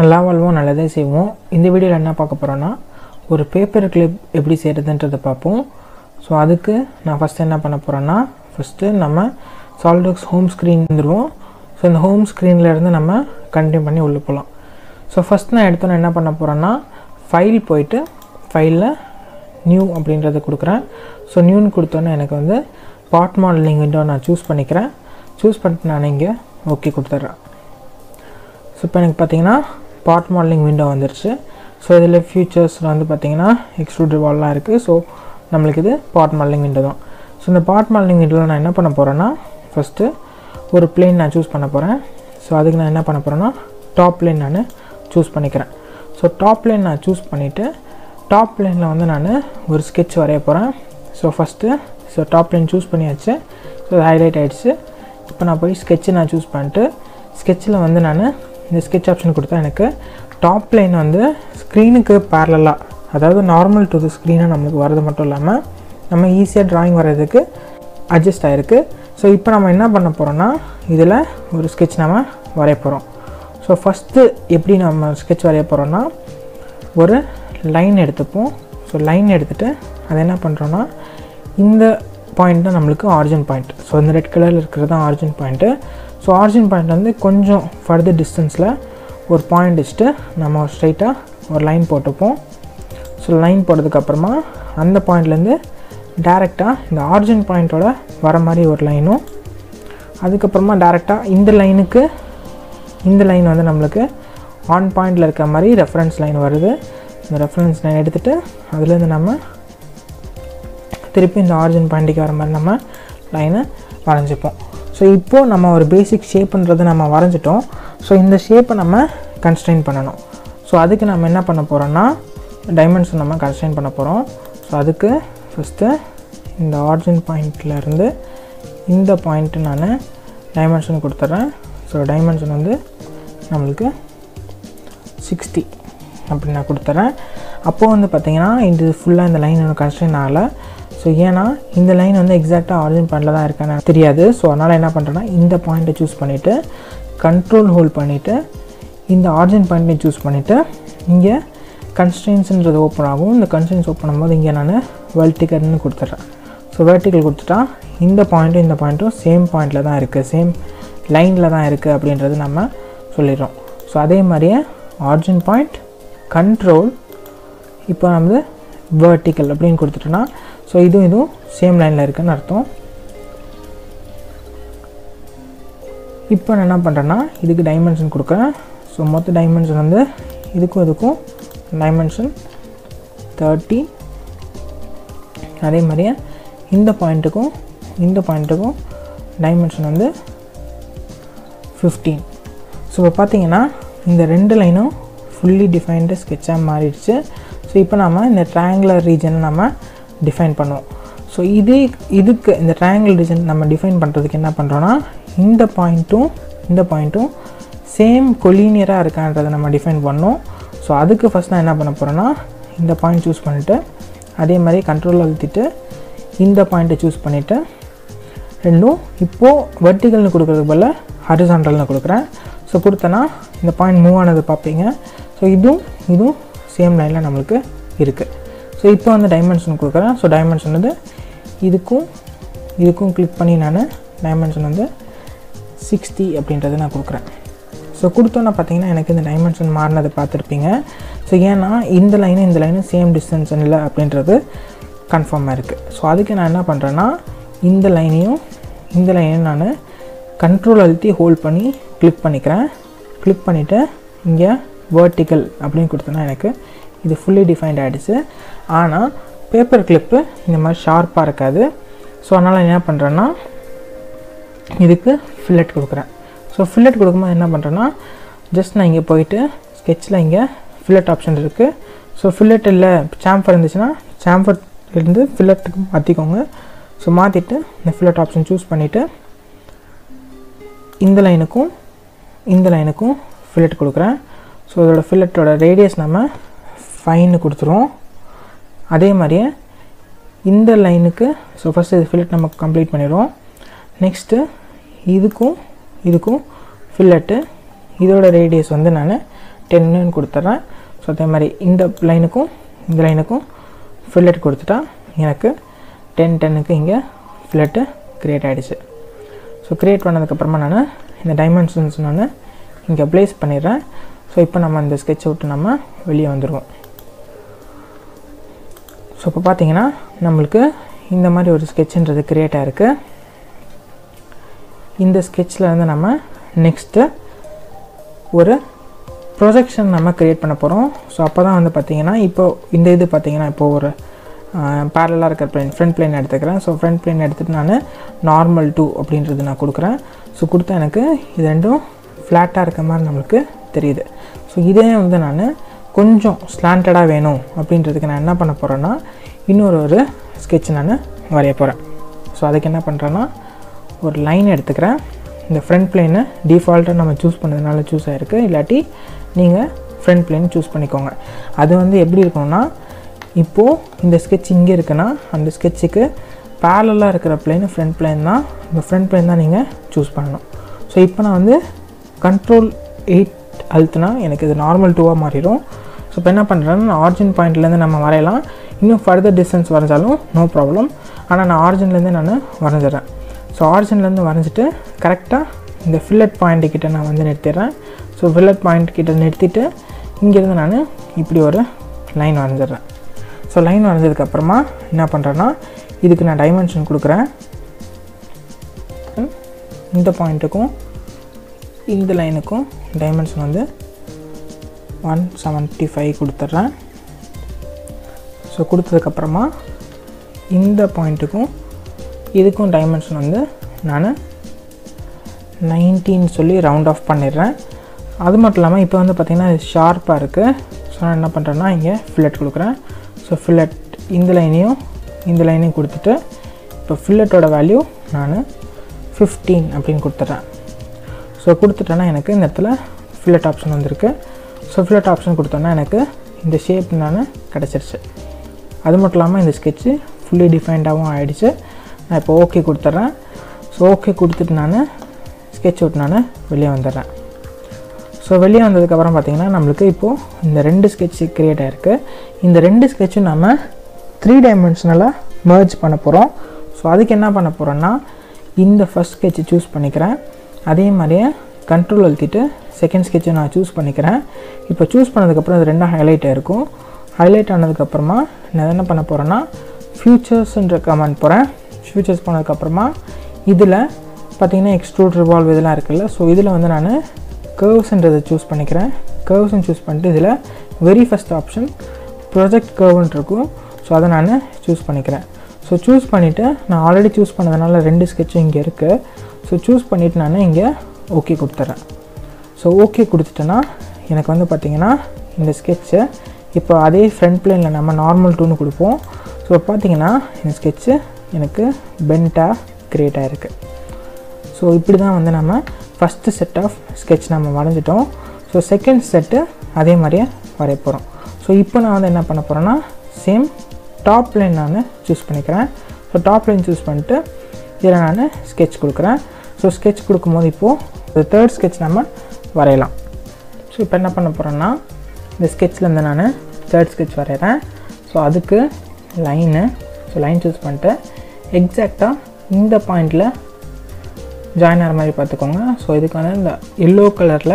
நல்லா வாழ்வோம் நல்லதே செய்வோம் இந்த வீடியோவில் என்ன பார்க்க போகிறோன்னா ஒரு பேப்பர் கிளிப் எப்படி செய்கிறதுன்றதை பார்ப்போம் ஸோ அதுக்கு நான் ஃபஸ்ட்டு என்ன பண்ண போகிறேன்னா ஃபஸ்ட்டு நம்ம சால்டக்ஸ் ஹோம் ஸ்க்ரீன் வந்துடுவோம் ஸோ இந்த ஹோம் ஸ்க்ரீனில் இருந்து நம்ம கண்டினியூ பண்ணி உள்ளே போகலாம் ஸோ ஃபஸ்ட் நான் எடுத்தோன்னே என்ன பண்ண போகிறேன்னா ஃபைல் போயிட்டு ஃபைலில் நியூ அப்படின்றத கொடுக்குறேன் ஸோ நியூன்னு கொடுத்தோன்னே எனக்கு வந்து பாட் மாடலிங் விண்டோ நான் சூஸ் பண்ணிக்கிறேன் சூஸ் பண்ணிட்டு நான் இங்கே ஓகே கொடுத்துட்றேன் ஸோ இப்போ எனக்கு பார்த்தீங்கன்னா பாட் மாடலிங் விண்டோ வந்துருச்சு ஸோ இதில் ஃபியூச்சர்ஸில் வந்து பார்த்தீங்கன்னா எக்ஸ்ட்ரூட் வால்லாம் இருக்குது ஸோ நம்மளுக்கு இது பாட் மாடலிங் விண்டோ தான் ஸோ இந்த பாட் மாடலிங் விண்டோவில் நான் என்ன பண்ண போகிறேன்னா ஃபஸ்ட்டு ஒரு பிளேன் நான் சூஸ் பண்ண போகிறேன் ஸோ அதுக்கு நான் என்ன பண்ண போகிறேன்னா டாப் பிளேன் நான் சூஸ் பண்ணிக்கிறேன் ஸோ டாப் லைன் நான் சூஸ் பண்ணிவிட்டு டாப் லைனில் வந்து நான் ஒரு ஸ்கெட்ச் வரைய போகிறேன் so first so top line choose பண்ணியாச்சு ஸோ அது ஹைலைட் ஆகிடுச்சு இப்போ நான் போய் ஸ்கெட்சை நான் சூஸ் பண்ணிட்டு ஸ்கெட்சில் வந்து நான் இந்த ஸ்கெட்ச் ஆப்ஷன் கொடுத்தா எனக்கு டாப் லைன் வந்து ஸ்க்ரீனுக்கு பேரலாக அதாவது நார்மல் டு தி ஸ்க்ரீனாக நம்மளுக்கு வரது மட்டும் இல்லாமல் நம்ம ஈஸியாக ட்ராயிங் வர்றதுக்கு அட்ஜஸ்ட் ஆகிருக்கு ஸோ இப்போ நம்ம என்ன பண்ண போகிறோன்னா இதில் ஒரு ஸ்கெட்ச் நம்ம வரைய போகிறோம் ஸோ ஃபஸ்ட்டு எப்படி நம்ம ஸ்கெட்ச் வரைய போகிறோன்னா ஒரு லைன் எடுத்துப்போம் ஸோ லைன் எடுத்துகிட்டு அதை என்ன பண்ணுறோன்னா இந்த பாயிண்ட் தான் நம்மளுக்கு ஆரிஜின் பாயிண்ட் ஸோ இந்த ரெட் கலரில் இருக்கிறது தான் origin point so origin point வந்து கொஞ்சம் ஃபர்தர் டிஸ்டன்ஸில் ஒரு பாயிண்ட் வச்சுட்டு நம்ம ஸ்ட்ரைட்டாக ஒரு லைன் போட்டுப்போம் ஸோ லைன் போட்டதுக்கப்புறமா அந்த பாயிண்ட்லேருந்து டேரெக்டாக இந்த ஆரிஜின் பாயிண்ட்டோட வர மாதிரி ஒரு லைனும் அதுக்கப்புறமா டேரெக்டாக இந்த லைனுக்கு இந்த லைன் வந்து நம்மளுக்கு ஆன் பாயிண்டில் இருக்க மாதிரி ரெஃபரன்ஸ் லைன் வருது இந்த ரெஃபரன்ஸ் லைன் எடுத்துகிட்டு அதுலேருந்து நம்ம திருப்பி இந்த ஆரிஜின் பாயிண்ட்டுக்கு வர மாதிரி நம்ம லைனை வரைஞ்சிப்போம் ஸோ இப்போது நம்ம ஒரு பேசிக் ஷேப்புன்றதை நம்ம வரைஞ்சிட்டோம் ஸோ இந்த ஷேப்பை நம்ம கன்ஸ்ட்ரெயின் பண்ணணும் ஸோ அதுக்கு நம்ம என்ன பண்ண போகிறோன்னா டைமென்ஷன் நம்ம கன்ஸ்ட்ரெயின் பண்ண போகிறோம் ஸோ அதுக்கு ஃபஸ்ட்டு இந்த ஆரிஜின் பாயிண்ட்லேருந்து இந்த பாயிண்ட்டு நான் டைமென்ஷன் கொடுத்துட்றேன் ஸோ டைமென்ஷன் வந்து நம்மளுக்கு சிக்ஸ்டி அப்படி நான் கொடுத்துட்றேன் அப்போது வந்து பார்த்திங்கன்னா இது ஃபுல்லாக இந்த லைன் எனக்கு கன்ஸ்ட்ரெயின் ஆகலை ஸோ ஏன்னா இந்த லைன் வந்து எக்ஸாக்டாக ஆரிஜின் பாயிண்டில் தான் இருக்கான்னு எனக்கு தெரியாது ஸோ அதனால் என்ன பண்ணுறேன்னா இந்த பாயிண்ட்டை சூஸ் பண்ணிவிட்டு கண்ட்ரோல் ஹோல்ட் பண்ணிவிட்டு இந்த ஆரிஜின் பாயிண்ட்டை சூஸ் பண்ணிவிட்டு இங்கே கன்ஸ்ட்ரெயின்ஸுன்றது ஓப்பன் ஆகும் இந்த கன்ஸ்ட்ரெயின்ஸ் ஓப்பன் பண்ணும்போது இங்கே நான் வெர்டிகல்னு கொடுத்துட்றேன் ஸோ வெர்டிக்கல் கொடுத்துட்டா இந்த பாயிண்ட்டும் இந்த பாயிண்ட்டும் சேம் பாயிண்டில் தான் இருக்குது சேம் லைனில் தான் இருக்குது அப்படின்றது நம்ம சொல்லிடுறோம் ஸோ அதே மாதிரியே ஆரிஜின் பாயிண்ட் கண்ட்ரோல் இப்போ வந்து வேர்ட்டிக்கல் அப்படின்னு கொடுத்துட்டோன்னா ஸோ இதுவும் இதுவும் சேம் லைனில் இருக்குதுன்னு அர்த்தம் இப்போ நான் என்ன பண்ணுறேன்னா இதுக்கு டைமென்ஷன் கொடுக்குறேன் ஸோ மொத்த டைமென்ஷன் வந்து இதுக்கும் இதுக்கும் டைமென்ஷன் தேர்ட்டி அதே மாதிரியே இந்த பாயிண்ட்டுக்கும் இந்த பாயிண்ட்டுக்கும் டைமென்ஷன் வந்து ஃபிஃப்டீன் ஸோ இப்போ பார்த்தீங்கன்னா இந்த ரெண்டு லைனும் ஃபுல்லி டிஃபைன்டு ஸ்கெட்சாக மாறிடுச்சு ஸோ இப்போ நம்ம இந்த ட்ரையாங்குலர் ரீஜனை நம்ம டிஃபைன் பண்ணுவோம் ஸோ இதே இதுக்கு இந்த ட்ரையாங்கிள் ரீஜன் நம்ம டிஃபைன் பண்ணுறதுக்கு என்ன பண்ணுறோன்னா இந்த பாயிண்ட்டும் இந்த பாயிண்ட்டும் சேம் கொலீனியராக இருக்கான்றதை நம்ம டிஃபைன் பண்ணோம் ஸோ அதுக்கு ஃபஸ்ட் நான் என்ன பண்ண போகிறேன்னா இந்த பாயிண்ட் சூஸ் பண்ணிவிட்டு அதே மாதிரி கண்ட்ரோல் அழுத்திட்டு இந்த பாயிண்ட்டை சூஸ் பண்ணிவிட்டு ரெண்டும் இப்போது வெர்டிகல்னு கொடுக்குறதுக்கு பதில் ஹரிசாண்டல்னு கொடுக்குறேன் ஸோ கொடுத்தனா இந்த பாயிண்ட் மூவ் ஆனது பார்ப்பீங்க ஸோ இதுவும் இதுவும் சேம் லைனில் நம்மளுக்கு இருக்குது ஸோ இப்போ வந்து டைமென்ஷன் கொடுக்குறேன் ஸோ டைமென்ஷன் வந்து இதுக்கும் இதுக்கும் கிளிக் பண்ணி நான் டைமென்ஷன் வந்து சிக்ஸ்டி அப்படின்றத நான் கொடுக்குறேன் ஸோ கொடுத்தோன்னா பார்த்தீங்கன்னா எனக்கு இந்த டைமென்ஷன் மாறினதை பார்த்துருப்பீங்க ஸோ ஏன்னா இந்த லைனும் இந்த லைனும் சேம் டிஸ்டன்ஸ் இல்லை அப்படின்றது கன்ஃபார்மாக இருக்குது ஸோ அதுக்கு நான் என்ன பண்ணுறேன்னா இந்த லைனையும் இந்த லைனையும் நான் கண்ட்ரோல் அழுத்தி ஹோல்ட் பண்ணி கிளிக் பண்ணிக்கிறேன் கிளிக் பண்ணிவிட்டு இங்கே வேர்ட்டிக்கல் அப்படின்னு கொடுத்தோன்னா எனக்கு இது ஃபுல்லி டிஃபைன்ட் ஆகிடுச்சு ஆனால் பேப்பர் கிளிப்பு இந்த மாதிரி ஷார்ப்பாக இருக்காது ஸோ அதனால் என்ன பண்ணுறேன்னா இதுக்கு ஃபில்லட் கொடுக்குறேன் ஸோ ஃபில்லட் கொடுக்கும்போது என்ன பண்ணுறேன்னா ஜஸ்ட் நான் இங்கே போயிட்டு ஸ்கெட்சில் இங்கே ஃபில்லட் ஆப்ஷன் இருக்குது ஸோ ஃபில்லட் இல்லை சாம்ஃபர் இருந்துச்சுன்னா சாம்ஃபர் இருந்து ஃபில்லட்டுக்கு மாற்றிக்கோங்க ஸோ மாற்றிட்டு இந்த ஃபில்லட் ஆப்ஷன் சூஸ் பண்ணிவிட்டு இந்த லைனுக்கும் இந்த லைனுக்கும் ஃபில்லட் கொடுக்குறேன் ஸோ இதோட ஃபில்லட்டோட ரேடியஸ் நம்ம ஃபைன்னு கொடுத்துருவோம் அதே மாதிரியே இந்த லைனுக்கு ஸோ ஃபஸ்ட்டு இது ஃபில்லட் நம்ம கம்ப்ளீட் பண்ணிடுவோம் நெக்ஸ்ட்டு இதுக்கும் இதுக்கும் ஃபில்லட்டு இதோட ரேடியஸ் வந்து நான் டென்னு கொடுத்துட்றேன் ஸோ அதே மாதிரி இந்த லைனுக்கும் இந்த லைனுக்கும் ஃபில்லட் கொடுத்துட்டா எனக்கு டென் டென்னுக்கு இங்கே ஃபில்லட்டு க்ரியேட் ஆகிடுச்சு ஸோ க்ரியேட் பண்ணதுக்கப்புறமா நான் இந்த டைமென்ஷன்ஸ் நான் இங்கே ப்ளேஸ் பண்ணிடுறேன் ஸோ இப்போ நம்ம இந்த ஸ்கெட்சை விட்டு நம்ம வெளியே வந்துடுவோம் ஸோ இப்போ பார்த்தீங்கன்னா நம்மளுக்கு இந்த மாதிரி ஒரு ஸ்கெட்சுன்றது க்ரியேட் ஆகிருக்கு இந்த ஸ்கெட்சில் இருந்து நம்ம நெக்ஸ்ட்டு ஒரு ப்ரொஜெக்ஷன் நம்ம க்ரியேட் பண்ண போகிறோம் ஸோ அப்போ தான் வந்து பார்த்திங்கன்னா இப்போ இந்த இது பார்த்திங்கன்னா இப்போ ஒரு பேரலாக இருக்கிற பிளேன் ஃப்ரண்ட் பிளேன் எடுத்துக்கிறேன் ஸோ ஃப்ரண்ட் பிளேன் எடுத்துகிட்டு நான் நார்மல் டூ அப்படின்றது நான் கொடுக்குறேன் ஸோ கொடுத்தா எனக்கு இது ரெண்டும் ஃப்ளாட்டாக இருக்க மாதிரி நம்மளுக்கு தெரியுது ஸோ இதே வந்து நான் கொஞ்சம் ஸ்லாண்டடாக வேணும் அப்படின்றதுக்கு நான் என்ன பண்ண போகிறேன்னா இன்னொரு ஒரு ஸ்கெட்ச் நான் வரைய போகிறேன் ஸோ அதுக்கு என்ன பண்ணுறேன்னா ஒரு லைன் எடுத்துக்கிறேன் இந்த ஃப்ரண்ட் பிளேனை டிஃபால்ட்டாக நம்ம சூஸ் பண்ணதுனால சூஸ் ஆகிருக்கு இல்லாட்டி நீங்கள் ஃப்ரண்ட் பிளேன் சூஸ் பண்ணிக்கோங்க அது வந்து எப்படி இருக்கணும்னா இப்போது இந்த ஸ்கெட்ச் இங்கே இருக்குன்னா அந்த ஸ்கெட்சுக்கு பேரலாக இருக்கிற பிளேன் ஃப்ரண்ட் பிளேன் தான் இந்த ஃப்ரண்ட் பிளேன் தான் நீங்கள் சூஸ் பண்ணணும் ஸோ இப்போ நான் வந்து கண்ட்ரோல் எயிட் அழுத்துனா எனக்கு இது நார்மல் டூவாக மாறிடும் ஸோ இப்போ என்ன பண்ணுறேன்னா நான் ஆரிஜின் பாயிண்ட்லேருந்து நம்ம வரையலாம் இன்னும் ஃபர்தர் டிஸ்டன்ஸ் வரைஞ்சாலும் நோ ப்ராப்ளம் ஆனால் நான் ஆரிஜின்லேருந்து நான் வரைஞ்சிட்றேன் ஸோ ஆரிஜின்லேருந்து வரைஞ்சிட்டு கரெக்டாக இந்த ஃபில்லட் பாயிண்ட் கிட்ட நான் வந்து நிறுத்திடுறேன் ஸோ ஃபில்லட் பாயிண்ட் கிட்ட நிறுத்திட்டு இங்கேருந்து நான் இப்படி ஒரு லைன் வரைஞ்சிட்றேன் ஸோ லைன் வரைஞ்சதுக்கப்புறமா என்ன பண்ணுறேன்னா இதுக்கு நான் டைமென்ஷன் கொடுக்குறேன் இந்த பாயிண்ட்டுக்கும் இந்த லைனுக்கும் டைமென்ஷன் வந்து ஒன் செவன்ட்டி ஃபைவ் கொடுத்துட்றேன் ஸோ கொடுத்ததுக்கப்புறமா இந்த பாயிண்ட்டுக்கும் இதுக்கும் டைமென்ஷன் வந்து நான் நைன்டீன் சொல்லி ரவுண்ட் ஆஃப் பண்ணிடுறேன் அது மட்டும் இல்லாமல் இப்போ வந்து பார்த்திங்கன்னா இது ஷார்ப்பாக இருக்குது ஸோ நான் என்ன பண்ணுறேன்னா இங்கே ஃபில்லட் கொடுக்குறேன் ஸோ ஃபில்லட் இந்த லைனையும் இந்த லைனையும் கொடுத்துட்டு இப்போ ஃபில்லட்டோட வேல்யூ நான் ஃபிஃப்டீன் அப்படின்னு கொடுத்துட்றேன் ஸோ கொடுத்துட்டேன்னா எனக்கு இந்த இடத்துல ஃபில்லட் ஆப்ஷன் வந்திருக்கு ஸோ ஃபில்லட் ஆப்ஷன் கொடுத்தோன்னா எனக்கு இந்த ஷேப் நான் கிடச்சிருச்சு அது மட்டும் இல்லாமல் இந்த ஸ்கெட்சு ஃபுல்லி டிஃபைன்டாகவும் ஆகிடுச்சு நான் இப்போ ஓகே கொடுத்துட்றேன் ஸோ ஓகே கொடுத்துட்டு நான் ஸ்கெட்ச் விட்டு நான் வெளியே வந்துடுறேன் ஸோ வெளியே வந்ததுக்கப்புறம் பார்த்திங்கன்னா நம்மளுக்கு இப்போது இந்த ரெண்டு ஸ்கெட்ச் க்ரியேட் ஆகிருக்கு இந்த ரெண்டு ஸ்கெட்சும் நம்ம த்ரீ டைமென்ஷனலாக மர்ஜ் பண்ண போகிறோம் ஸோ அதுக்கு என்ன பண்ண போகிறோன்னா இந்த ஃபஸ்ட் ஸ்கெட்சை சூஸ் பண்ணிக்கிறேன் அதே மாதிரியே கண்ட்ரோல் அழுத்திட்டு செகண்ட் ஸ்கெட்சை நான் சூஸ் பண்ணிக்கிறேன் இப்போ சூஸ் பண்ணதுக்கப்புறம் இது ரெண்டும் ஹைலைட் ஆகிருக்கும் ஹைலைட் ஆனதுக்கப்புறமா நான் என்ன பண்ண போகிறேன்னா ஃபியூச்சர்ஸ்ன்ற கமெண்ட் போகிறேன் ஃபியூச்சர்ஸ் போனதுக்கப்புறமா இதில் பார்த்திங்கன்னா எக்ஸ்ட்ரூட் ரிவால்வ் இதெல்லாம் இருக்குல்ல ஸோ இதில் வந்து நான் கர்வ்ஸ்ன்றதை சூஸ் பண்ணிக்கிறேன் கர்வ்ஸ்ன்னு சூஸ் பண்ணிட்டு இதில் வெரி ஃபஸ்ட் ஆப்ஷன் ப்ரொஜெக்ட் கர்வ்னு இருக்கும் ஸோ அதை நான் சூஸ் பண்ணிக்கிறேன் ஸோ சூஸ் பண்ணிவிட்டு நான் ஆல்ரெடி சூஸ் பண்ணதுனால ரெண்டு ஸ்கெட்சும் இங்கே இருக்குது ஸோ சூஸ் பண்ணிவிட்டு நான் இங்கே ஓகே கொடுத்துட்றேன் ஸோ ஓகே கொடுத்துட்டேன்னா எனக்கு வந்து பார்த்திங்கன்னா இந்த ஸ்கெட்சை இப்போ அதே ஃப்ரண்ட் பிளேனில் நம்ம நார்மல் டூன்னு கொடுப்போம் ஸோ பார்த்தீங்கன்னா இந்த ஸ்கெட்சு எனக்கு பென்ட்டாக க்ரியேட் ஆகிருக்கு ஸோ இப்படி தான் வந்து நம்ம ஃபஸ்ட்டு செட் ஆஃப் ஸ்கெட்ச் நம்ம வரைஞ்சிட்டோம் ஸோ செகண்ட் செட்டு அதே மாதிரியே வரைய போகிறோம் ஸோ இப்போ நான் வந்து என்ன பண்ண போகிறேன்னா சேம் டாப் லைன் நான் சூஸ் பண்ணிக்கிறேன் ஸோ டாப் லைன் சூஸ் பண்ணிட்டு இதில் நான் ஸ்கெட்ச் கொடுக்குறேன் ஸோ ஸ்கெட்ச் கொடுக்கும்போது இப்போது தேர்ட் ஸ்கெட்ச் நம்ம வரையலாம் ஸோ இப்போ என்ன பண்ண போகிறேன்னா இந்த ஸ்கெட்ச்லேருந்து நான் தேர்ட் ஸ்கெட்ச் வரைகிறேன் ஸோ அதுக்கு லைனு ஸோ லைன் சூஸ் பண்ணிட்டு எக்ஸாக்டாக இந்த பாயிண்டில் ஜாயின் ஆகிற மாதிரி பார்த்துக்கோங்க ஸோ இதுக்கு வந்து இந்த எல்லோ கலரில்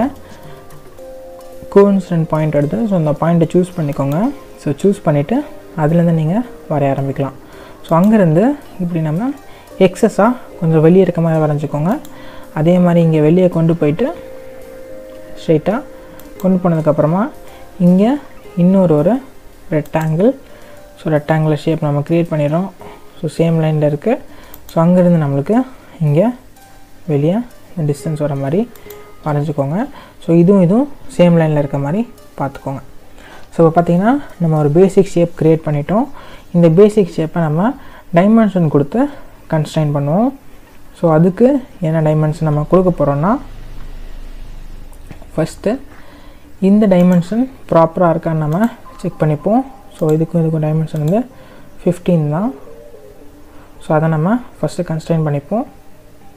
கோன்ஸ்டன்ட் பாயிண்ட் எடுத்து ஸோ அந்த பாயிண்ட்டை சூஸ் பண்ணிக்கோங்க ஸோ சூஸ் பண்ணிவிட்டு அதுலேருந்து நீங்கள் வரைய ஆரம்பிக்கலாம் ஸோ அங்கேருந்து இப்படி நம்ம எக்ஸஸாக கொஞ்சம் வெளியே இருக்க மாதிரி வரைஞ்சிக்கோங்க அதே மாதிரி இங்கே வெளியே கொண்டு போயிட்டு ஸ்ட்ரைட்டாக கொண்டு போனதுக்கப்புறமா இங்கே இன்னொரு ஒரு ரெக்டாங்கிள் ஸோ ரெக்டாங்குலர் ஷேப் நம்ம க்ரியேட் பண்ணிடுறோம் ஸோ சேம் லைனில் இருக்குது ஸோ அங்கேருந்து நம்மளுக்கு இங்கே வெளியே டிஸ்டன்ஸ் வர மாதிரி வரைஞ்சிக்கோங்க ஸோ இதுவும் இதுவும் சேம் லைனில் இருக்க மாதிரி பார்த்துக்கோங்க ஸோ இப்போ பார்த்திங்கன்னா நம்ம ஒரு பேசிக் ஷேப் க்ரியேட் பண்ணிட்டோம் இந்த பேசிக் ஷேப்பை நம்ம டைமென்ஷன் கொடுத்து கன்ஸ்டைன் பண்ணுவோம் ஸோ அதுக்கு என்ன டைமென்ஷன் நம்ம கொடுக்க போகிறோன்னா ஃபஸ்ட்டு இந்த டைமென்ஷன் ப்ராப்பராக இருக்கான்னு நம்ம செக் பண்ணிப்போம் ஸோ இதுக்கும் இதுக்கும் டைமென்ஷன் வந்து ஃபிஃப்டீன் தான் ஸோ அதை நம்ம ஃபஸ்ட்டு கன்ஸ்டைன் பண்ணிப்போம்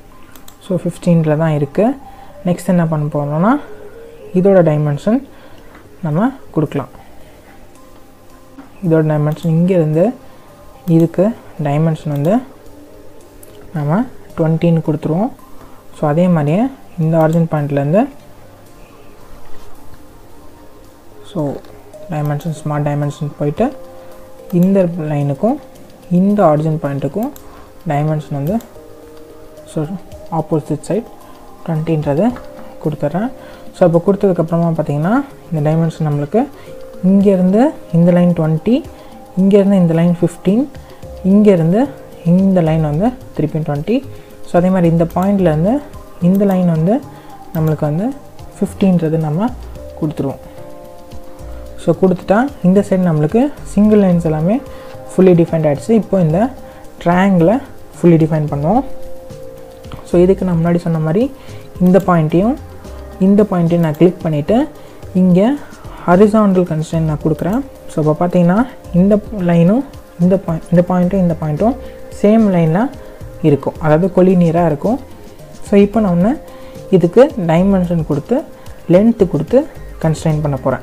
ஸோ ஃபிஃப்டீனில் தான் இருக்குது நெக்ஸ்ட் என்ன பண்ண போகிறோம்னா இதோட டைமென்ஷன் நம்ம கொடுக்கலாம் இதோட டைமென்ஷன் இங்கேருந்து இதுக்கு டைமென்ஷன் வந்து நம்ம டுவெண்ட்டின்னு கொடுத்துருவோம் ஸோ அதே மாதிரியே இந்த ஆரிஜின் பாயிண்ட்லேருந்து ஸோ டைமென்ஷன் ஸ்மார்ட் டைமென்ஷன் போயிட்டு இந்த லைனுக்கும் இந்த ஆரிஜின் பாயிண்ட்டுக்கும் டைமென்ஷன் வந்து ஸோ ஆப்போசிட் சைட் டுவெண்ட்டின்றது கொடுத்துட்றேன் ஸோ இப்போ கொடுத்ததுக்கப்புறமா பார்த்தீங்கன்னா இந்த டைமென்ஷன் நம்மளுக்கு இங்கேருந்து இந்த லைன் டுவெண்ட்டி இங்கேருந்து இந்த லைன் ஃபிஃப்டீன் இங்கேருந்து இந்த லைன் வந்து திருப்பி டுவெண்ட்டி ஸோ அதே மாதிரி இந்த பாயிண்ட்லேருந்து இந்த லைன் வந்து நம்மளுக்கு வந்து ஃபிஃப்டீன்றது நம்ம கொடுத்துருவோம் ஸோ கொடுத்துட்டா இந்த சைடு நம்மளுக்கு சிங்கிள் லைன்ஸ் எல்லாமே ஃபுல்லி டிஃபைன்ட் ஆகிடுச்சு இப்போ இந்த ட்ரையாங்கிளை ஃபுல்லி டிஃபைன் பண்ணுவோம் ஸோ இதுக்கு நான் முன்னாடி சொன்ன மாதிரி இந்த பாயிண்ட்டையும் இந்த பாயிண்ட்டையும் நான் கிளிக் பண்ணிவிட்டு இங்கே ஹரிசாண்டல் கன்ஸ்டன்ட் நான் கொடுக்குறேன் ஸோ இப்போ பார்த்தீங்கன்னா இந்த லைனும் இந்த பாயிண்ட் இந்த பாயிண்ட்டும் இந்த பாயிண்ட்டும் சேம் லைனில் இருக்கும் அதாவது கொலினியராக இருக்கும் ஸோ இப்போ நான் ஒன்று இதுக்கு டைமென்ஷன் கொடுத்து லென்த்து கொடுத்து கன்ஸ்டைன் பண்ண போகிறேன்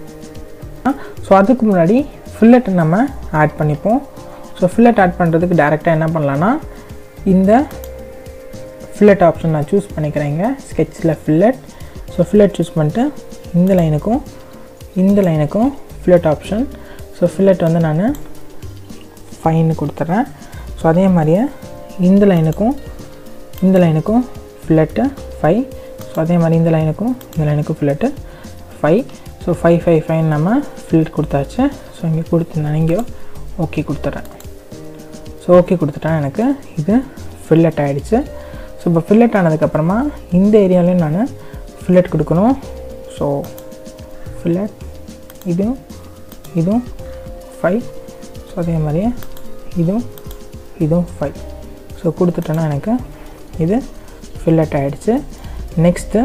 ஸோ அதுக்கு முன்னாடி ஃபில்லட்டை நம்ம ஆட் பண்ணிப்போம் ஸோ ஃபில்லட் ஆட் பண்ணுறதுக்கு டேரெக்டாக என்ன பண்ணலான்னா இந்த ஃபில்லட் ஆப்ஷன் நான் சூஸ் பண்ணிக்கிறேங்க ஸ்கெட்சில் ஃபில்லட் ஸோ ஃபில்லட் சூஸ் பண்ணிட்டு இந்த லைனுக்கும் இந்த லைனுக்கும் ஃபில்லட் ஆப்ஷன் ஸோ ஃபில்லட் வந்து நான் ஃபைன்னு கொடுத்துட்றேன் ஸோ அதே மாதிரியே இந்த லைனுக்கும் இந்த லைனுக்கும் ஃபில்லட்டு ஃபைவ் ஸோ அதே மாதிரி இந்த லைனுக்கும் இந்த லைனுக்கும் fillet five so five five five நம்ம ஃபில்லட் கொடுத்தாச்சு ஸோ இங்கே கொடுத்து நான் இங்கே ஓகே கொடுத்துட்றேன் ஸோ ஓகே கொடுத்துட்டேன் எனக்கு இது ஃபில்லட் ஆகிடுச்சு ஸோ இப்போ ஃபில்லட் ஆனதுக்கப்புறமா இந்த ஏரியாலையும் நான் ஃபில்லட் கொடுக்கணும் ஸோ ஃபில்லட் இதுவும் இதுவும் ஃபைவ் ஸோ அதே மாதிரியே இதுவும் இதுவும் ஃபைவ் ஸோ கொடுத்துட்டேன்னா எனக்கு இது ஃபில்லட் ஆகிடுச்சு நெக்ஸ்ட்டு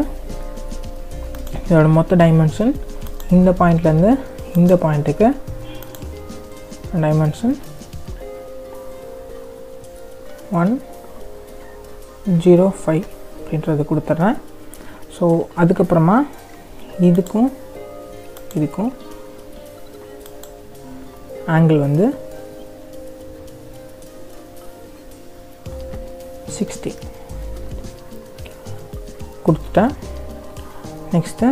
இதோட மொத்த டைமென்ஷன் இந்த பாயிண்ட்லேருந்து இந்த பாயிண்ட்டுக்கு டைமென்ஷன் ஒன் ஜீரோ ஃபைவ் அப்படின்றது கொடுத்துட்றேன் ஸோ அதுக்கப்புறமா இதுக்கும் இதுக்கும் ஆங்கிள் வந்து சிக்ஸ்டி கொடுத்துட்டேன் நெக்ஸ்ட்டு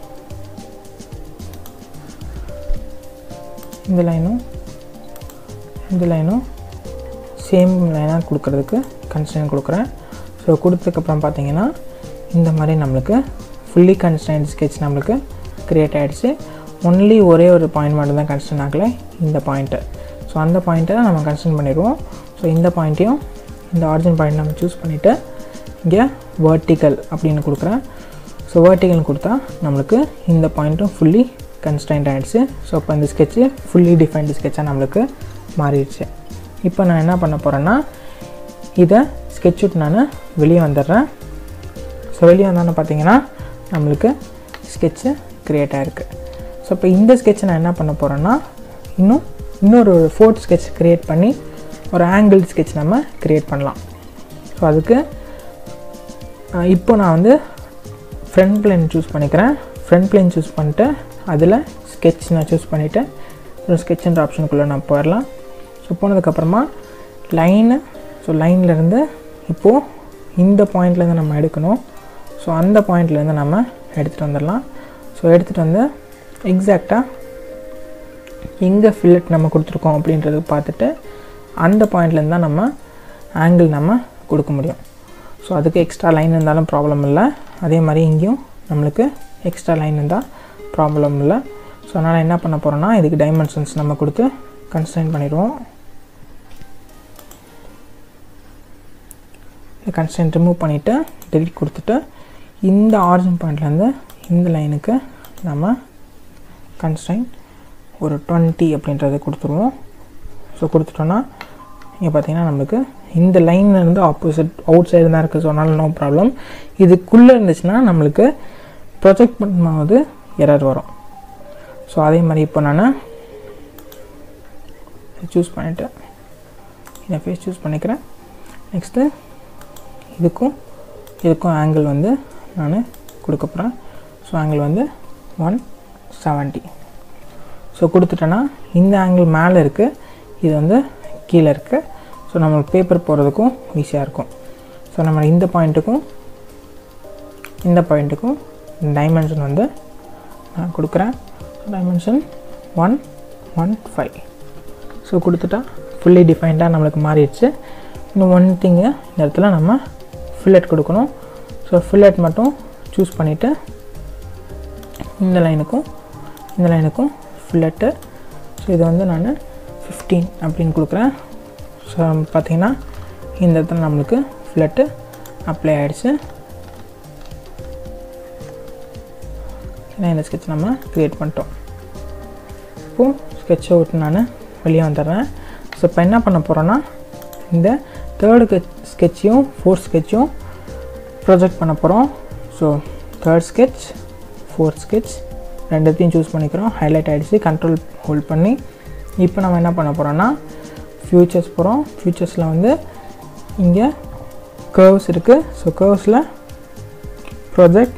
இந்த லைனும் இந்த லைனும் சேம் லைனாக கொடுக்குறதுக்கு கன்ஸ்டன்ட் கொடுக்குறேன் ஸோ கொடுத்ததுக்கப்புறம் பார்த்தீங்கன்னா இந்த மாதிரி நம்மளுக்கு ஃபுல்லி கன்ஸ்டன்ட் ஸ்கெட்ச் நம்மளுக்கு க்ரியேட் ஆகிடுச்சு ஒன்லி ஒரே ஒரு பாயிண்ட் மட்டும் தான் கன்ஸ்டன்ட் ஆகலை இந்த பாயிண்ட்டு ஸோ அந்த பாயிண்ட்டை நம்ம கன்ஸ்டன்ட் பண்ணிடுவோம் ஸோ இந்த பாயிண்ட்டையும் இந்த ஆரிஜின் பாயிண்ட் நம்ம சூஸ் பண்ணிவிட்டு இங்கே வேர்ட்டிக்கல் அப்படின்னு கொடுக்குறேன் ஸோ வேர்ட்டிக்கல் கொடுத்தா நம்மளுக்கு இந்த பாயிண்ட்டும் ஃபுல்லி கன்ஸ்டன்ட் ஆகிடுச்சு ஸோ இப்போ இந்த ஸ்கெட்சு ஃபுல்லி டிஃபைன்டு ஸ்கெட்சாக நம்மளுக்கு மாறிடுச்சு இப்போ நான் என்ன பண்ண போகிறேன்னா இதை ஸ்கெட்ச் விட்டு நான் வெளியே வந்துடுறேன் ஸோ வெளியே வந்தோன்னு பார்த்தீங்கன்னா நம்மளுக்கு ஸ்கெட்சு க்ரியேட் ஆகிருக்கு ஸோ இப்போ இந்த ஸ்கெட்சை நான் என்ன பண்ண போகிறேன்னா இன்னும் இன்னொரு ஃபோர்த் ஸ்கெட்ச் க்ரியேட் பண்ணி ஒரு ஆங்கிள் ஸ்கெட்ச் நம்ம க்ரியேட் பண்ணலாம் ஸோ அதுக்கு அஹ், இப்போ நான் வந்து ஃப்ரண்ட் பிளேன் சூஸ் பண்ணிக்கிறேன் ஃப்ரண்ட் பிளேன் சூஸ் பண்ணிட்டு அதில் ஸ்கெட்ச் நான் சூஸ் பண்ணிவிட்டு ஒரு ஸ்கெட்சுன்ற ஆப்ஷனுக்குள்ளே நான் போயிடலாம் ஸோ போனதுக்கப்புறமா லைனு ஸோ லைன்லேருந்து இப்போது இந்த பாயிண்ட்லேருந்து நம்ம எடுக்கணும் ஸோ அந்த பாயிண்ட்லேருந்து நம்ம எடுத்துகிட்டு வந்துடலாம் ஸோ எடுத்துகிட்டு வந்து எக்ஸாக்டாக எங்கே ஃபில்லட் நம்ம கொடுத்துருக்கோம் அப்படின்றத பார்த்துட்டு அந்த பாயிண்ட்லேருந்து தான் நம்ம ஆங்கிள் நம்ம கொடுக்க முடியும் ஸோ அதுக்கு எக்ஸ்ட்ரா லைன் இருந்தாலும் ப்ராப்ளம் இல்லை அதே மாதிரி இங்கேயும் நம்மளுக்கு எக்ஸ்ட்ரா லைன் இருந்தால் ப்ராப்ளம் இல்லை ஸோ அதனால் என்ன பண்ண போகிறோன்னா இதுக்கு டைமென்ஷன்ஸ் நம்ம கொடுத்து கன்ஸ்டைன் பண்ணிடுவோம் கன்ஸ்டன்ட் ரிமூவ் பண்ணிவிட்டு டெலிட் கொடுத்துட்டு இந்த ஆரிஜின் பாயிண்ட்லேருந்து இந்த லைனுக்கு நம்ம கன்ஸ்டைன் ஒரு டுவெண்ட்டி அப்படின்றத கொடுத்துருவோம் ஸோ கொடுத்துட்டோன்னா இங்கே பார்த்தீங்கன்னா நம்மளுக்கு இந்த லைன்ல இருந்து ஆப்போசிட் அவுட் சைடு தான் இருக்குது ஸோ அதனால் நோ ப்ராப்ளம் இதுக்குள்ளே இருந்துச்சுன்னா நம்மளுக்கு ப்ரொஜெக்ட் பண்ணும்போது எரர் வரும் ஸோ அதே மாதிரி இப்போ நான் சூஸ் பண்ணிவிட்டு இந்த ஃபேஸ் சூஸ் பண்ணிக்கிறேன் நெக்ஸ்ட்டு இதுக்கும் இதுக்கும் ஆங்கிள் வந்து நான் கொடுக்க போகிறேன் ஸோ ஆங்கிள் வந்து ஒன் செவன்ட்டி ஸோ கொடுத்துட்டேன்னா இந்த ஆங்கிள் மேலே இருக்குது இது வந்து கீழே இருக்குது ஸோ நம்மளுக்கு பேப்பர் போகிறதுக்கும் ஈஸியாக இருக்கும் ஸோ நம்ம இந்த பாயிண்ட்டுக்கும் இந்த பாயிண்ட்டுக்கும் டைமென்ஷன் வந்து நான் கொடுக்குறேன் dimension one one five so கொடுத்துட்டா ஃபுல்லி டிஃபைன்டாக நம்மளுக்கு மாறிடுச்சு இன்னும் ஒன் திங்கு இந்த இடத்துல நம்ம ஃபில்லட் கொடுக்கணும் ஸோ ஃபில்லட் மட்டும் சூஸ் பண்ணிவிட்டு இந்த லைனுக்கும் இந்த லைனுக்கும் ஃபில்லட்டு ஸோ இது வந்து நான் ஃபிஃப்டீன் அப்படின்னு கொடுக்குறேன் ஸோ பார்த்தீங்கன்னா இந்த இடத்துல நம்மளுக்கு ஃபில்லட்டு அப்ளை ஆகிடுச்சு ஏன்னா இந்த ஸ்கெட்ச் நம்ம க்ரியேட் பண்ணிட்டோம் இப்போது ஸ்கெட்சை விட்டு நான் வெளியே வந்துடுறேன் ஸோ இப்போ என்ன பண்ண போகிறேன்னா இந்த தேர்டு ஸ்கெட்சையும் ஃபோர்த் ஸ்கெட்சையும் ப்ரொஜெக்ட் பண்ண போகிறோம் so third sketch fourth sketch ரெண்டுத்தையும் சூஸ் பண்ணிக்கிறோம் ஹைலைட் ஆகிடுச்சு கண்ட்ரோல் ஹோல்ட் பண்ணி இப்போ நம்ம என்ன பண்ண போகிறோன்னா ஃப்யூச்சர்ஸ் போகிறோம் ஃப்யூச்சர்ஸில் வந்து இங்கே கர்வ்ஸ் இருக்குது ஸோ கர்வ்ஸில் ப்ரொஜெக்ட்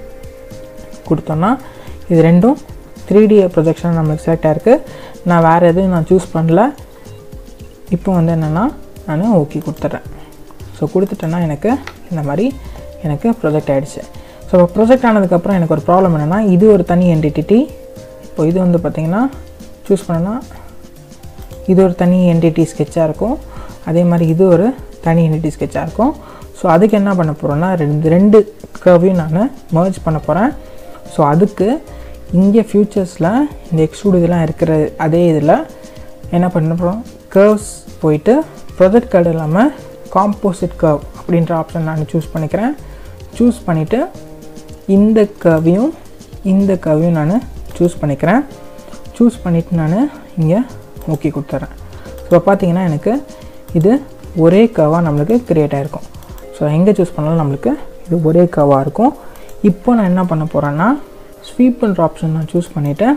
கொடுத்தோன்னா இது ரெண்டும் த்ரீ டி ப்ரொஜெக்ஷன் நம்மளுக்கு செலக்ட் ஆகிருக்கு நான் வேறு எதுவும் நான் சூஸ் பண்ணல இப்போ வந்து என்னென்னா நான் ஓகே கொடுத்துட்றேன் ஸோ கொடுத்துட்டேன்னா எனக்கு இந்த மாதிரி எனக்கு ப்ரொஜெக்ட் ஆகிடுச்சு ஸோ ப்ரொஜெக்ட் ஆனதுக்கப்புறம் எனக்கு ஒரு ப்ராப்ளம் என்னென்னா இது ஒரு தனி என்டிட்டி இப்போ இது வந்து பார்த்திங்கன்னா சூஸ் பண்ணனா இது ஒரு தனி என்டிட்டி ஸ்கெட்சாக இருக்கும் அதே மாதிரி இது ஒரு தனி என்டிட்டி ஸ்கெட்சாக இருக்கும் ஸோ அதுக்கு என்ன பண்ண போகிறோன்னா ரெண்டு ரெண்டு கர்வையும் நான் மர்ஜ் பண்ண போகிறேன் ஸோ அதுக்கு இங்கே ஃப்யூச்சர்ஸில் இந்த எக்ஸ்ட்ரூட் இதெல்லாம் இருக்கிற அதே இதில் என்ன பண்ண போகிறோம் கர்வ்ஸ் போயிட்டு ப்ரொஜெக்ட் கார்டு இல்லாமல் காம்போசிட் கர்வ் அப்படின்ற ஆப்ஷன் நான் சூஸ் பண்ணிக்கிறேன் சூஸ் பண்ணிவிட்டு இந்த கர்வையும் இந்த கர்வையும் நான் சூஸ் பண்ணிக்கிறேன் சூஸ் பண்ணிவிட்டு நான் இங்கே ஓகே கொடுத்துட்றேன் ஸோ பார்த்தீங்கன்னா எனக்கு இது ஒரே கர்வாக நம்மளுக்கு க்ரியேட் ஆகிருக்கும் ஸோ எங்கே சூஸ் பண்ணாலும் நம்மளுக்கு இது ஒரே கர்வாக இருக்கும் இப்போ நான் என்ன பண்ண போகிறேன்னா ஸ்வீப்புன்ற ஆப்ஷன் நான் சூஸ் பண்ணிவிட்டேன்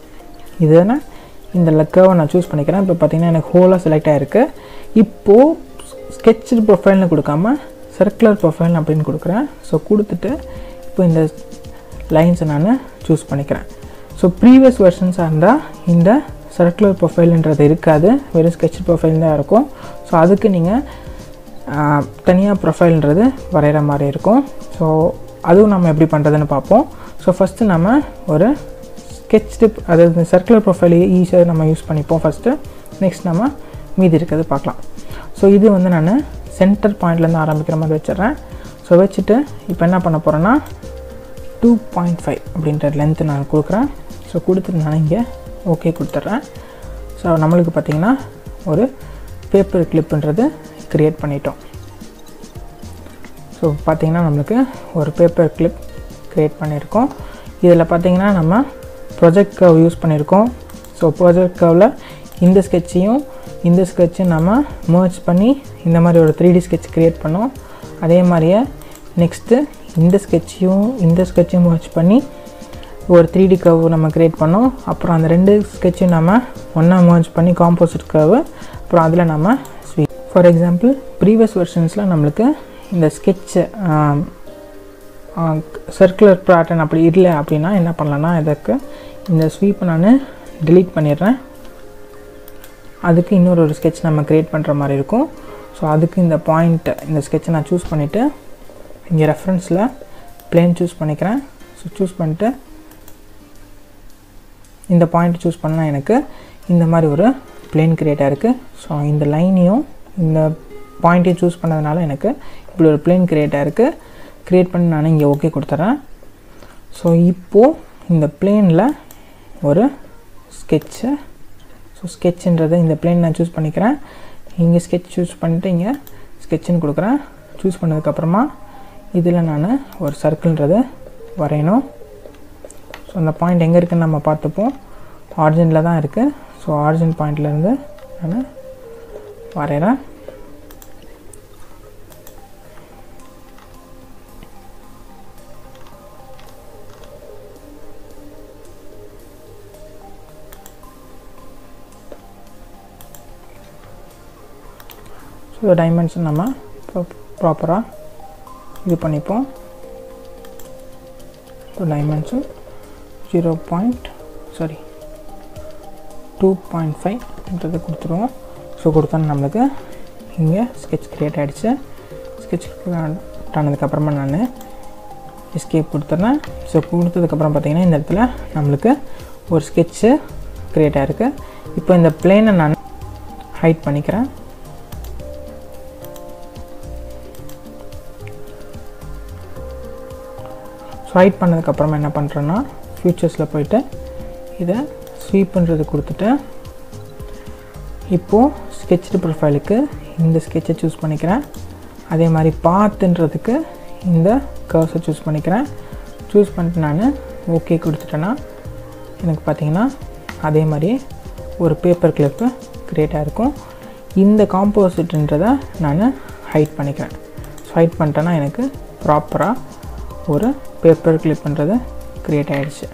இதுனா இந்த லக்கவை நான் சூஸ் பண்ணிக்கிறேன் இப்போ பார்த்தீங்கன்னா எனக்கு ஹோலாக செலக்ட் ஆகிருக்கு இப்போது ஸ்கெட்சு ப்ரொஃபைல்னு கொடுக்காம சர்க்குலர் ப்ரொஃபைல் அப்படின்னு கொடுக்குறேன் ஸோ கொடுத்துட்டு இப்போ இந்த லைன்ஸை நான் சூஸ் பண்ணிக்கிறேன் ஸோ ப்ரீவியஸ் வெர்ஷன்ஸாக இருந்தால் இந்த சர்க்குலர் ப்ரொஃபைல்ன்றது இருக்காது வெறும் ஸ்கெட்ச் ப்ரொஃபைல் தான் இருக்கும் ஸோ அதுக்கு நீங்கள் தனியாக ப்ரொஃபைல்ன்றது வரைகிற மாதிரி இருக்கும் ஸோ அதுவும் நம்ம எப்படி பண்ணுறதுன்னு பார்ப்போம் ஸோ ஃபஸ்ட்டு நம்ம ஒரு ஸ்கெட்ச் டிப் அதாவது சர்க்குலர் ப்ரொஃபைல் ஈஸியாக நம்ம யூஸ் பண்ணிப்போம் ஃபஸ்ட்டு நெக்ஸ்ட் நம்ம மீதி இருக்கிறது பார்க்கலாம் ஸோ இது வந்து நான் சென்டர் பாயிண்ட்லேருந்து ஆரம்பிக்கிற மாதிரி வச்சிடுறேன் ஸோ வச்சுட்டு இப்போ என்ன பண்ண போகிறேன்னா டூ பாயிண்ட் ஃபைவ் அப்படின்ற லென்த்து நான் கொடுக்குறேன் ஸோ கொடுத்துட்டு நான் இங்கே ஓகே கொடுத்துட்றேன் ஸோ நம்மளுக்கு பார்த்திங்கன்னா ஒரு பேப்பர் கிளிப்புன்றது க்ரியேட் பண்ணிட்டோம் ஸோ பார்த்திங்கன்னா நம்மளுக்கு ஒரு பேப்பர் கிளிப் க்ரியேட் பண்ணியிருக்கோம் இதில் பார்த்திங்கன்னா நம்ம ப்ரொஜெக்ட் கவ் யூஸ் பண்ணியிருக்கோம் ஸோ ப்ரொஜெக்ட் கவில் இந்த ஸ்கெட்சையும் இந்த ஸ்கெட்சையும் நம்ம மர்ச் பண்ணி இந்த மாதிரி ஒரு த்ரீ டி ஸ்கெட்ச் க்ரியேட் பண்ணோம் அதே மாதிரியே நெக்ஸ்ட்டு இந்த ஸ்கெட்சையும் இந்த ஸ்கெட்சையும் மர்ச் பண்ணி ஒரு த்ரீ டி கர்வ் நம்ம க்ரியேட் பண்ணோம் அப்புறம் அந்த ரெண்டு ஸ்கெட்சையும் நம்ம ஒன்றா மர்ச் பண்ணி காம்போசிட் கர்வு அப்புறம் அதில் நம்ம ஸ்வீப் ஃபார் எக்ஸாம்பிள் ப்ரீவியஸ் வெர்ஷன்ஸில் நம்மளுக்கு இந்த ஸ்கெட்சு சர்க்குலர் பேட்டர்ன் அப்படி இல்லை அப்படின்னா என்ன பண்ணலான்னா இதுக்கு இந்த ஸ்வீப்பை நான் delete பண்ணிடுறேன் அதுக்கு இன்னொரு ஒரு ஸ்கெட்ச் நம்ம க்ரியேட் பண்ணுற மாதிரி இருக்கும் ஸோ அதுக்கு இந்த பாயிண்ட் இந்த ஸ்கெட்சை நான் சூஸ் பண்ணிவிட்டு இங்கே ரெஃபரன்ஸில் பிளேன் சூஸ் பண்ணிக்கிறேன் ஸோ சூஸ் பண்ணிட்டு இந்த பாயிண்ட் சூஸ் பண்ணால் எனக்கு இந்த மாதிரி ஒரு பிளேன் க்ரியேட் ஆகிருக்கு ஸோ இந்த லைனையும் இந்த பாயிண்ட்டையும் சூஸ் பண்ணதுனால எனக்கு இப்படி ஒரு பிளேன் க்ரியேட் ஆகிருக்கு க்ரியேட் பண்ணி நான் இங்கே ஓகே கொடுத்துட்றேன் ஸோ இப்போது இந்த பிளேனில் ஒரு ஸ்கெட்சு ஸோ ஸ்கெட்சுன்றதை இந்த பிளேன் நான் சூஸ் பண்ணிக்கிறேன் இங்கே ஸ்கெட்ச் சூஸ் பண்ணிவிட்டு இங்கே ஸ்கெட்சுன்னு கொடுக்குறேன் சூஸ் பண்ணதுக்கப்புறமா இதில் நான் ஒரு சர்க்கிள்ன்றதை வரையணும் ஸோ அந்த பாயிண்ட் எங்கே இருக்குன்னு நம்ம பார்த்துப்போம் ஆரிஜினில் தான் இருக்குது ஸோ ஆரிஜின் பாயிண்ட்லேருந்து நான் வரைகிறேன் ஸோ டைமென்ஷன் நம்ம ப்ராப்பராக இது பண்ணிப்போம் so dimension zero point sorry two point ஃபைவ்ன்றது கொடுத்துருவோம் ஸோ கொடுத்தோன்னா நம்மளுக்கு இங்கே ஸ்கெட்ச் க்ரியேட் ஆகிடுச்சு ஸ்கெட்ச் ஆனதுக்கப்புறமா நான் எஸ்கேப் கொடுத்துட்றேன் ஸோ கொடுத்ததுக்கப்புறம் பார்த்தீங்கன்னா இந்த இடத்துல நம்மளுக்கு ஒரு ஸ்கெட்சு க்ரியேட் ஆகிருக்கு இப்போ இந்த பிளேனை நான் ஹைட் பண்ணிக்கிறேன் ஸோ ஹைட் பண்ணதுக்கப்புறமா என்ன பண்ணுறேன்னா ஃபியூச்சர்ஸில் போயிட்டு இதை ஸ்வீப்புன்றது கொடுத்துட்டு இப்போது ஸ்கெட்ச்டு ப்ரொஃபைலுக்கு இந்த ஸ்கெட்சை சூஸ் பண்ணிக்கிறேன் அதே மாதிரி பாத்துன்றதுக்கு இந்த கர்ஸை சூஸ் பண்ணிக்கிறேன் சூஸ் பண்ணிட்டு நான் ஓகே கொடுத்துட்டேன்னா எனக்கு பார்த்தீங்கன்னா அதே மாதிரி ஒரு பேப்பர் கிளிப்பு க்ரியேட் ஆகிருக்கும் இந்த காம்போசிட்ன்றதை நான் ஹைட் பண்ணிக்கிறேன் ஸோ ஹைட் பண்ணிட்டேன்னா எனக்கு ப்ராப்பராக ஒரு பேப்பர் கிளிப்புன்றது க்ரியேட் ஆகிடுச்சு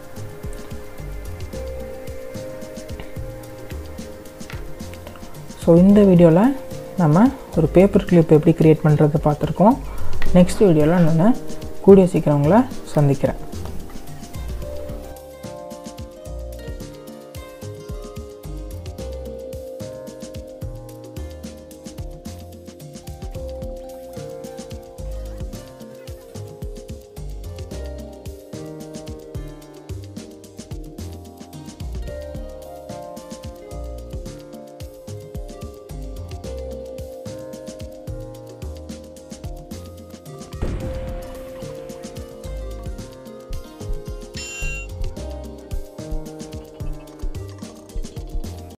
ஸோ இந்த வீடியோவில் நம்ம ஒரு பேப்பர் கிளிப் எப்படி க்ரியேட் பண்ணுறதை பார்த்துருக்கோம் நெக்ஸ்ட் வீடியோவில் நான் கூடிய சீக்கிரம் உங்களை சந்திக்கிறேன்